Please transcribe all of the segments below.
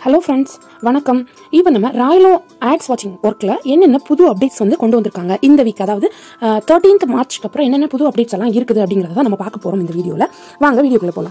hello friends வணக்கம் இப்போ நம்ம ராயலோ ஆட்ஸ் வாட்சிங் ஒர்க்கில் என்னென்ன புது அப்டேட்ஸ் வந்து கொண்டு வந்திருக்காங்க இந்த வீக் அதாவது தேர்ட்டீன்த் மார்ச்க்கு அப்புறம் என்னென்ன புது அப்டேட்ஸ் எல்லாம் இருக்குது அப்படிங்கிறத தான் நம்ம பார்க்க போகிறோம் இந்த வீடியோவில் வாங்க வீடியோக்குள்ளே போகலாம்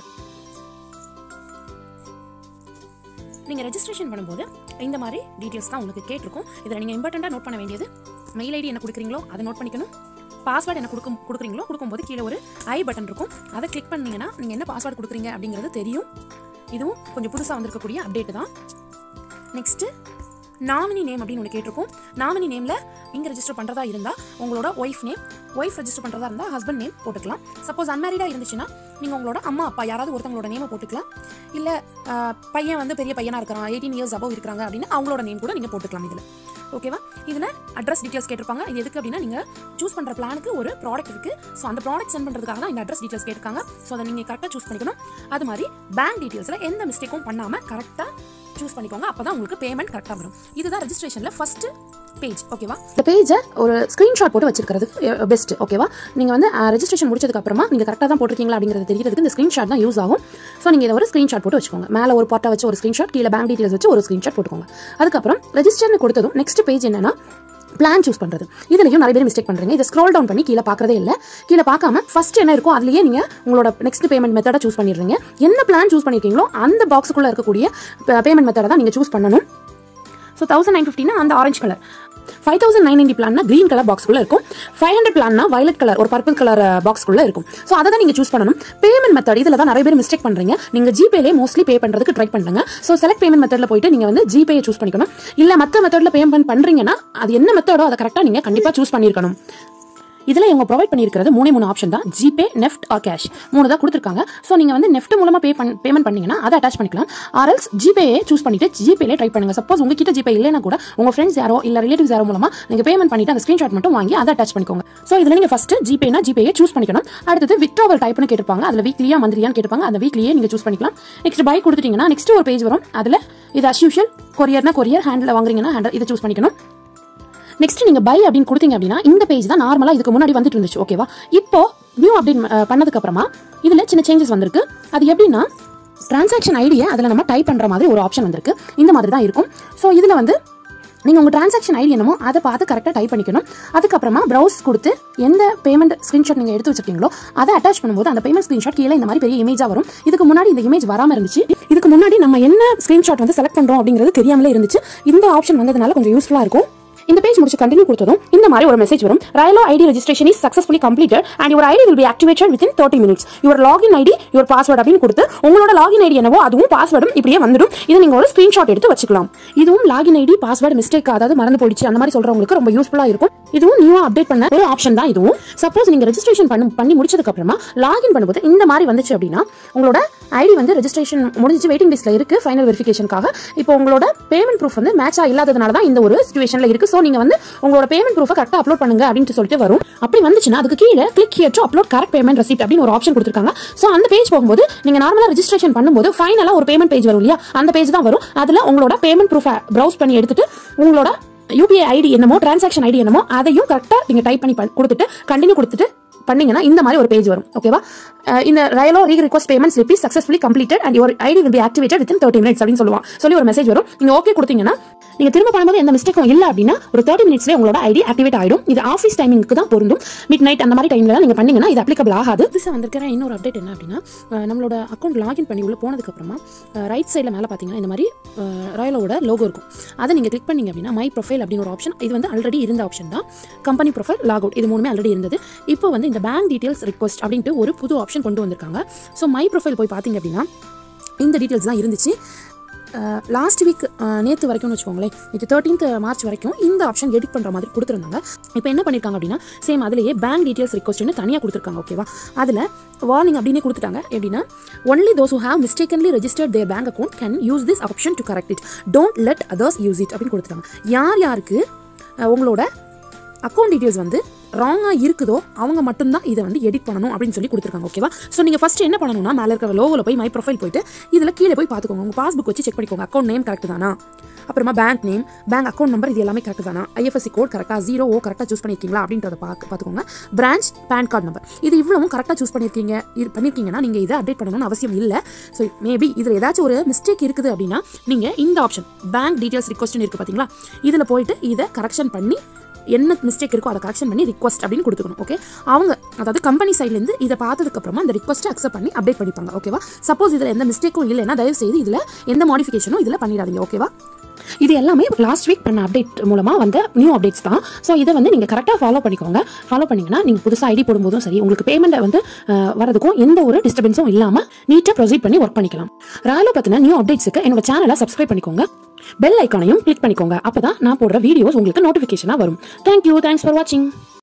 நீங்கள் ரெஜிஸ்ட்ரேஷன் பண்ணும்போது இந்த மாதிரி டீட்டெயில்ஸ் தான் உங்களுக்கு கேட்டிருக்கும் இதில் நீங்கள் இம்பார்ட்டண்ட்டாக நோட் பண்ண வேண்டியது மெயில் ஐடி என்ன கொடுக்குறீங்களோ அதை நோட் பண்ணிக்கணும் பாஸ்வேர்டு என்ன கொடுக்கும் கொடுக்குறீங்களோ கொடுக்கும்போது கீழே ஒரு ஐ பட்டன் இருக்கும் அதை கிளிக் பண்ணீங்கன்னா நீங்கள் என்ன பாஸ்வேர்டு கொடுக்குறீங்க அப்படிங்கிறது தெரியும் இதுவும் கொஞ்சம் புதுசாக வந்திருக்கக்கூடிய அப்டேட் தான் நெக்ஸ்ட்டு நாமினி நேம் அப்படின்னு ஒன்று கேட்டிருக்கோம் நாமினி நேமில் இங்கே ரெஜிஸ்டர் பண்ணுறதா இருந்தால் உங்களோட ஒய்ஃப் நேம் ஒய்ஃப் ரெஜிஸ்டர் பண்ணுறதா இருந்தால் ஹஸ்பண்ட் நேம் போட்டுக்கலாம் சப்போஸ் அன்மேரிடாக இருந்துச்சுன்னா நீங்கள் உங்களோட அம்மா அப்பா யாராவது ஒருத்தவங்களோட நேமை போட்டுக்கலாம் இல்லை பையன் வந்து பெரிய பையனாக இருக்கிறான் எயிட்டீன் இயர்ஸ் அபவ் இருக்கிறாங்க அப்படின்னு அவங்களோட நேம் கூட நீங்கள் போட்டுக்கலாம் இதில் ஓகேவா இதில் அட்ரஸ் டீட்டெயில்ஸ் கேட்டிருப்பாங்க இது எதுக்கு அப்படின்னா நீங்கள் சூஸ் பண்ணுற பிளானுக்கு ஒரு ப்ராடக்ட் இருக்குது ஸோ அந்த ப்ராடக்ட் சென்ட் பண்ணுறதுக்காக தான் இந்த அட்ரஸ் டீட்டெயில்ஸ் கேட்டிருக்காங்க ஸோ அதை நீங்கள் கரெக்டாக சூஸ் பண்ணிக்கணும் அது மாதிரி பேங்க் டீட்டெயில்ஸில் எந்த மிஸ்டேக்கும் பண்ணாமல் கரெக்டாக சூஸ் பண்ணிக்கோங்க அப்போ தான் உங்களுக்கு பேமெண்ட் கரெக்டாக வரும் இதுதான் ரெஜிஸ்ட்ரேஷனில் ஃபஸ்ட்டு பேஜ் ஓகேவா இந்த பேஜை ஒரு ஸ்க்ரீன்ஷாட் போட்டு வச்சிருக்கிறது பெஸ்ட் ஓகேவா நீங்கள் வந்து ரெஜிஸ்ட்ரேஷன் முடிச்சதுக்கு அப்புறமா நீங்கள் கரெக்டாக தான் போட்டிருக்கீங்களா அப்படிங்கிறது தெரியறதுக்கு இந்த ஸ்க்ரீன்ஷாட் தான் யூஸ் ஆகும் ஸோ நீங்கள் இதை ஒரு ஸ்க்ரீன்ஷாட் போட்டு வச்சுக்கோங்க மேலே ஒரு பாட்டை வச்சு ஒரு ஸ்க்ரீன்ஷாட் கீழே பேங்க் டீட்டெயில்ஸ் வச்சு ஒரு ஸ்க்ரீன்ஷாட் போட்டுக்கோங்க அதுக்கப்புறம் ரெஜிஸ்டர்னு கொடுத்ததும் நெக்ஸ்ட் பேஜ் என்னன்னா பிளான் சூஸ் பண்ணுறது இதுலையும் நிறைய பேர் மிஸ்டேக் பண்ணுறீங்க இதை ஸ்க்ரோல் டவுன் பண்ணி கீழே பார்க்கறதே இல்லை கீழே பார்க்காம ஃபர்ஸ்ட் என்ன இருக்கோ அதுலேயே நீங்கள் உங்களோட நெக்ஸ்ட் பேமெண்ட் மெத்தடை சூஸ் பண்ணிடுறீங்க என்ன பிளான் சூஸ் பண்ணியிருக்கீங்களோ அந்த பாக்ஸுக்குள்ளே இருக்கக்கூடிய பேமெண்ட் மெத்தடை தான் நீங்கள் சூஸ் பண்ணணும் ஸோ தௌசண்ட் நைன் ஃபிஃப்டினா அந்த orange colour five thousand nine ninety பிளான்னா க்ரீன் கலர் பாக்ஸ்க்குள்ள இருக்கும் ஃபைவ் ஹண்ட்ரட் பிளான்னா வயலட் கலர் ஒரு பர்பிள் கலர் பாக்ஸ்க்குள்ள இருக்கும் ஸோ அதை தான் நீங்கள் சூஸ் பண்ணணும் பேமெண்ட் மெத்தட் இதில் தான் நிறைய பேர் மிஸ்டேக் பண்ணுறீங்க நீங்கள் ஜிபேலே மோஸ்ட்லி பே பண்ணுறதுக்கு ட்ரை பண்ணுங்க ஸோ செலக்ட் பேமெண்ட் மெத்தடில் போயிட்டு நீங்கள் வந்து ஜிபே சூஸ் பண்ணிக்கணும் இல்லை மற்ற மெத்தடில் பேமெண்ட் பண்ணுறீங்கன்னா அது என்ன மெத்தடோ அதை கரெக்டாக நீங்கள் கண்டிப்பாக சூஸ் பண்ணியிருக்கணும் இதில் இவங்க ப்ரொவைட் பண்ணியிருக்கிறது மூணே மூணு ஆப்ஷன் தான் ஜிபே நெஃப்ட் ஆர் கேஷ் மூணு தான் கொடுத்துருக்காங்க ஸோ நீங்கள் வந்து நெஃப்ட் மூலமாக பே பண்ண பேமெண்ட் பண்ணீங்கன்னா அதை அட்டாச் பண்ணிக்கலாம் ஆர்எல்ஸ் ஜிபேயே சூஸ் பண்ணிட்டு ஜிபேலே ட்ரை பண்ணுங்க சப்போஸ் உங்ககிட்ட ஜிபே இல்லைனா கூட உங்கள் ஃப்ரெண்ட்ஸ் யாரோ இல்லை ரிலேட்டிவ்ஸ் யாரோ மூலமாக நீங்கள் பேமெண்ட் பண்ணிட்டு அந்த ஸ்க்ரீன்ஷாட் மட்டும் வாங்கி அதை அட்டாச் பண்ணிக்கோங்க ஸோ இதில் நீங்கள் ஃபஸ்ட்டு ஜிபேனா ஜிபேயே சூஸ் பண்ணிக்கணும் அடுத்தது வித்ட்ராவல் டைப்னு கேட்டிருப்பாங்க அதில் வீக்லியா மந்த்லியான்னு கேட்டிருப்பாங்க அந்த வீக்லியே நீங்கள் சூஸ் பண்ணிக்கலாம் நெக்ஸ்ட் பை கொடுத்துட்டீங்கன்னா நெக்ஸ்ட் ஒரு பேஜ் வரும் அதில் இது அஸ் யூஷுவல் கொரியர்னா கொரியர் ஹேண்டில் வாங்குறீங்கன்னா ஹேண்டில் இதை சூஸ் பண்ணிக்கணும் நெக்ஸ்ட் நீங்க பை அப்படின்னு கொடுத்தீங்க அப்படின்னா இந்த பேஜ் தான் நார்மலா இதுக்கு முன்னாடி வந்துட்டு இருந்துச்சு ஓகேவா இப்போ நியூ அப்டேட் பண்ணதுக்கு அப்புறமா இதுல சின்ன சேஞ்சஸ் வந்திருக்கு அது எப்படின்னா டிரான்சாக்ஷன் ஐடியை அதில் நம்ம டைப் பண்ணுற மாதிரி ஒரு ஆப்ஷன் வந்திருக்கு இந்த மாதிரி தான் இருக்கும் ஸோ இதில் வந்து நீங்கள் உங்கள் டிரான்சாக்ஷன் ஐடி என்னமோ அதை பார்த்து கரெக்டாக டைப் பண்ணிக்கணும் அதுக்கப்புறமா ப்ரௌஸ் கொடுத்து எந்த பேமெண்ட் ஸ்க்ரீன்ஷாட் நீங்கள் எடுத்து வச்சிருக்கீங்களோ அதை அட்டாச் பண்ணும்போது அந்த பேமெண்ட் ஸ்க்ரீன்ஷாட் கீழே இந்த மாதிரி பெரிய இமேஜாக வரும் இதுக்கு முன்னாடி இந்த இமேஜ் வராமல் இருந்துச்சு இதுக்கு முன்னாடி நம்ம என்ன ஸ்க்ரீன்ஷாட் வந்து செலக்ட் பண்ணுறோம் அப்படிங்கிறது தெரியாமலே இருந்துச்சு இந்த ஆப்ஷன் வந்ததுனால கொஞ்சம் யூஸ்ஃபுல்லாக இருக்கும் இந்த பேஜ் முடிச்சு கண்டினியூ கொடுத்ததும் இந்த மாதிரி ஒரு மெசேஜ் வரும் ரயிலோ ID registration is successfully completed and your ID will be activated within thirty minutes your login ID your password அப்படின்னு கொடுத்து உங்களோட லாகின் ஐடி என்னவோ அதுவும் பாஸ்வேர்டும் இப்படியே வந்துடும் இது நீங்க ஒரு ஸ்கிரீன்ஷாட் எடுத்து வச்சுக்கலாம் இதுவும் லாகின் ஐடி பாஸ்வேர்டு மிஸ்டேக் அதாவது மறந்து போயிடுச்சு அந்த மாதிரி சொல்றவங்களுக்கு ரொம்ப யூஸ்ஃபுல்லா இருக்கும் இதுவும் நியூவா அப்டேட் பண்ண ஒரு ஆப்ஷன் தான் இதுவும் சப்போஸ் நீங்க ரெஜிஸ்ட்ரேஷன் பண்ணி பண்ணி முடிச்சதுக்கு அப்புறமா லாகின் பண்ணும்போது இந்த மாதிரி வந்துச்சு அப்படின்னா உங்களோட ஐடி வந்து ரெஜிஸ்ட்ரேஷன் முடிஞ்சு வெயிட்டிங் லிஸ்ட்ல இருக்கு ஃபைனல் வெரிஃபிகேஷனுக்காக இப்போ உங்களோட பேமெண்ட் ப்ரூஃப் வந்து மேட்சா இல்லாததுனால தான் இந்த ஒரு சுச்சுவேஷன்ல இருக்கு ஸோ நீங்க வந்து உங்களோட பேமெண்ட் ப்ரூஃபை கரெக்டாக அப்லோட் பண்ணுங்க அப்படின்னு சொல்லிட்டு வரும் அப்படி வந்துச்சுன்னா அதுக்கு கீழே click here to upload correct payment receipt அப்படின்னு ஒரு ஆப்ஷன் கொடுத்துருக்காங்க ஸோ அந்த பேஜ் போகும்போது நீங்க நார்மலா ரெஜிஸ்ட்ரேஷன் பண்ணும்போது ஃபைனலா ஒரு பேமெண்ட் பேஜ் வரும் இல்லையா அந்த பேஜ் தான் வரும் அதுல உங்களோட பேமெண்ட் ப்ரூஃபை ப்ரௌஸ் பண்ணி எடுத்துட்டு உங்களோட யூபிஐ ஐடி என்னமோ டிரான்சாக்ஷன் ஐடி என்னமோ அதையும் கரெக்டாக நீங்க டைப் பண்ணி பண்- கொடுத்துட்டு கண்டினியூ கொடுத்துட்டு பண்ணீங்கன்னா இந்த மாதிரி ஒரு பேஜ் வரும் ஓகேவா அஹ் இந்த ரயிலோ re request payment slip is successfully completed and your ID will be activated within thirty minutes அப்படின்னு சொல்லுவாங்க சொல்லி ஒரு மெசேஜ் வரும் நீங்க ஓகே கொடுத்தீங்கன்னா நீங்க திரும்ப பண்ணும்போது எந்த மிஸ்டேக்கும் இல்லை அப்படின்னா ஒரு தேர்ட்டி மினிட்ஸ்லேயே உங்களோட ஐடி ஆக்டிவேட் ஆயிடும் இது ஆஃபீஸ் டைமிங்க்கு தான் பொருந்தும் மிட் நைட் அந்த மாதிரி டைம்ல நீங்க பண்ணீங்கன்னா இது அப்ளிகபிள் ஆகாது புதுசாக வந்திருக்கிற இன்னொரு அப்டேட் என்ன அப்படின்னா அஹ் நம்மளோட அக்கௌண்ட் லாகின் பண்ணி உள்ள போனதுக்கு அப்புறமா ரைட் சைடில் மேலே பார்த்தீங்கன்னா இந்த மாதிரி ராயலோட லோகோ இருக்கும் அதை நீங்கள் கிளிக் பண்ணீங்க அப்படின்னா மை ப்ரொஃபைல் அப்படின்னு ஒரு ஆப்ஷன் இது வந்து ஆல்ரெடி இருந்த ஆப்ஷன் தான் கம்பெனி ப்ரொஃபைல் லாக் அவுட் இது மூணுமே ஆல்ரெடி இருந்தது இப்போ வந்து இந்த பேங்க் டீடைல்ஸ் ரிக்வஸ்ட் அப்படின்ட்டு ஒரு புது ஆப்ஷன் கொண்டு வந்திருக்காங்க ஸோ மை ப்ரொஃபைல் போய் பார்த்தீங்க அப்படின்னா இந்த டீட்டெயில்ஸ் தான் இருந்துச்சு லாஸ்ட் வீக் நேற்று வரைக்கும்னு வச்சுக்கோங்களேன் இது தேர்ட்டீன்த் மார்ச் வரைக்கும் இந்த ஆப்ஷன் எடிட் பண்ணுற மாதிரி கொடுத்துருந்தாங்க இப்போ என்ன பண்ணியிருக்காங்க அப்படின்னா சேம் அதிலேயே பேங்க் டீடைல்ஸ் ரிக்வஸ்ட்னு தனியாக கொடுத்துருக்காங்க ஓகேவா அதில் வார்னிங் அப்படின்னு கொடுத்துட்டாங்க எப்படின்னா only those who have mistakenly registered their bank account can use this option to correct it don't let others use it அப்படின்னு கொடுத்துட்டாங்க யார் யாருக்கு அஹ், உங்களோட அக்கௌண்ட் டீட்டெயில்ஸ் வந்து ராங்காக இருக்குதோ அவங்க மட்டும்தான் இதை வந்து எடிட் பண்ணணும் அப்படின்னு சொல்லி கொடுத்துருக்காங்க ஓகேவா ஸோ நீங்கள் ஃபஸ்ட்டு என்ன பண்ணணும்னா மேலே இருக்கிற லோகோவில் போய் மை ப்ரொஃபைல் போயிட்டு இதில் கீழே போய் பார்த்துக்கோங்க உங்கள் பாஸ்புக் வச்சு செக் பண்ணிக்கோங்க அக்கௌண்ட் நேம் கரெக்ட் தானா அப்புறமா bank name bank account number இது எல்லாமே கரெக்ட் தானா ஐஎஃப்எஸ்சி கோட் கரெக்டாக ஜீரோ ஓ கரெக்டாக சூஸ் பண்ணியிருக்கீங்களா அப்படின்றத பார்க்க பார்த்துக்கோங்க பிரான்ச் பேன் கார்டு நம்பர் இது இவ்வளவும் கரெக்டாக சூஸ் பண்ணியிருக்கீங்க இது பண்ணியிருக்கீங்கன்னா நீங்கள் இதை அப்டேட் பண்ணணும்னு அவசியம் இல்லை ஸோ மேபி இதில் ஏதாச்சும் ஒரு மிஸ்டேக் இருக்குது அப்படின்னா நீங்கள் இந்த ஆப்ஷன் பேங்க் டீட்டெயில்ஸ் ரிக்வஸ்ட்னு இருக்குது பார்த்தீங்களா இதில் போயிட்டு இதை கரெக்ஷன் பண்ணி என்ன மிஸ்டேக் இருக்கோ அதை கரெக்ஷன் பண்ணி ரிக்வஸ்ட் அப்படின்னு கொடுத்துக்கணும் ஓகே அவங்க அதாவது கம்பெனி சைட்லேருந்து இதை பார்த்ததுக்கப்புறமா அந்த ரிக்வஸ்ட்டை அக்செப்ட் பண்ணி அப்டேட் பண்ணிப்பாங்க ஓகேவா சப்போஸ் இதில் எந்த மிஸ்டேக்கும் இல்லைன்னா தயவு செய்து இதில் எந்த மாடிஃபிகேஷனும் இதில் பண்ணிடாதீங்க ஓகேவா இது எல்லாமே லாஸ்ட் வீக் பண்ண அப்டேட் மூலமாக வந்த நியூ அப்டேட்ஸ் தான் ஸோ இதை வந்து நீங்கள் கரெக்டாக ஃபாலோ பண்ணிக்கோங்க ஃபாலோ பண்ணிங்கன்னா நீங்கள் புதுசாக ஐடி போடும்போதும் சரி உங்களுக்கு பேமெண்ட்டை வந்து அஹ், வரதுக்கும் எந்த ஒரு டிஸ்டர்பன்ஸும் இல்லாமல் நீட்டாக ப்ரொசீட் பண்ணி ஒர்க் பண்ணிக்கலாம் ராயலோ பற்றின நியூ அப்டேட்ஸுக்கு என்னோட சேனலை சப்ஸ்கிரைப் பண்ணிக்கோங்க பெல் ஐக்கானையும் கிளிக் பண்ணிக்கோங்க அப்போ தான் நான் போடுற வீடியோஸ் உங்களுக்கு நோட்டிஃபிகேஷனாக வரும் தேங்க்யூ தேங்க்ஸ் ஃபார் வாட்சிங்